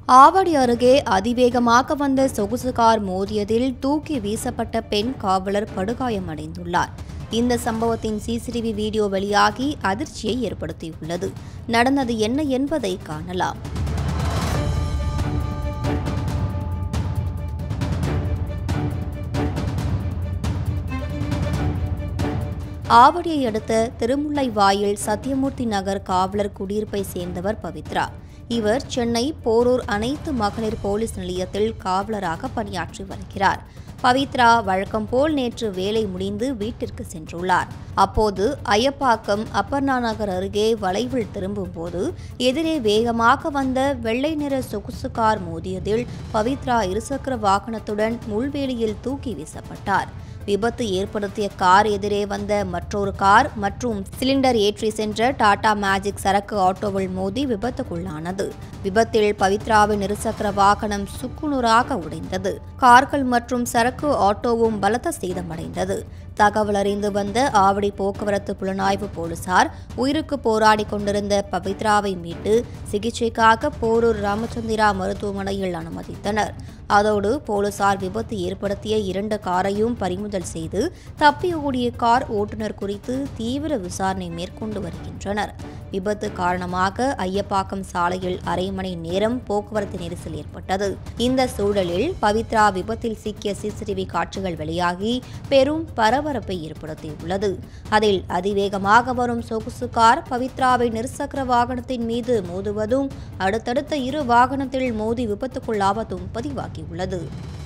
ஆவடி அருகே அதிவேகமாக வந்த சொகுசு கார் மோதியதில் தூக்கி வீசப்பட்ட பெண் காவலர் படுகாயமடைந்துள்ளார் இந்த சம்பவத்தின் சிசிடிவி வீடியோ வெளியாகி அதிர்ச்சியை ஏற்படுத்தியுள்ளது நடந்தது என்ன என்பதை காணலாம் ஆவடியை அடுத்த திருமுல்லைவாயில் சத்தியமூர்த்தி நகர் காவலர் குடியிருப்பை சேர்ந்தவர் பவித்ரா இவர் சென்னை போரூர் அனைத்து மகளிர் போலீஸ் நிலையத்தில் காவலராக பணியாற்றி வருகிறார் பவித்ரா வழக்கம் போல் நேற்று வேலை முடிந்து வீட்டிற்கு சென்றுள்ளார் அப்போது அயப்பாக்கம் அப்பர்ணா நகர் அருகே வளைவில் திரும்பும்போது எதிரே வேகமாக வந்த வெள்ளை நிற சொகுசு கார் மோதியதில் பவித்ரா இருசக்கர வாகனத்துடன் முள்வேலியில் தூக்கி வீசப்பட்டார் விபத்து ஏற்படுத்திய கார் எதிரே வந்த மற்றொரு கார் மற்றும் சிலிண்டர் ஏற்றி சென்ற டாடா மேஜிக் சரக்கு ஆட்டோவில் மோதி விபத்துக்குள்ளானது விபத்தில் பவித்ராவின் இருசக்கர வாகனம் சுக்குநூறாக உடைந்தது கார்கள் மற்றும் சரக்கு ஆட்டோவும் பலத்த சேதமடைந்தது தகவல் அறிந்து வந்த ஆவடி போக்குவரத்து புலனாய்வு போலீசார் உயிருக்கு போராடி கொண்டிருந்த பவித்ராவை மீட்டு சிகிச்சைக்காக போரூர் ராமச்சந்திரா மருத்துவமனையில் அனுமதித்தனர் அதோடு போலீசார் விபத்து ஏற்படுத்திய இரண்டு காரையும் பறிமுதல் செய்து தப்பி ஓடிய கார் ஓட்டுநர் குறித்து தீவிர விசாரணை மேற்கொண்டு வருகின்றனர் விபத்து காரணமாக ஐயப்பாக்கம் சாலையில் அரை மணி நேரம் போக்குவரத்து நெரிசல் ஏற்பட்டது இந்த சூழலில் பவித்ரா விபத்தில் சிக்கிய சிசிடிவி காட்சிகள் வெளியாகி பெரும் பரபரப்பை ஏற்படுத்தியுள்ளது அதில் அதிவேகமாக வரும் சொகுசு கார் பவித்ராவை நிர்சக்கர வாகனத்தின் மீது மோதுவதும் அடுத்தடுத்த இரு வாகனத்தில் மோதி விபத்துக்குள்ளாவதும் பதிவாகியுள்ளது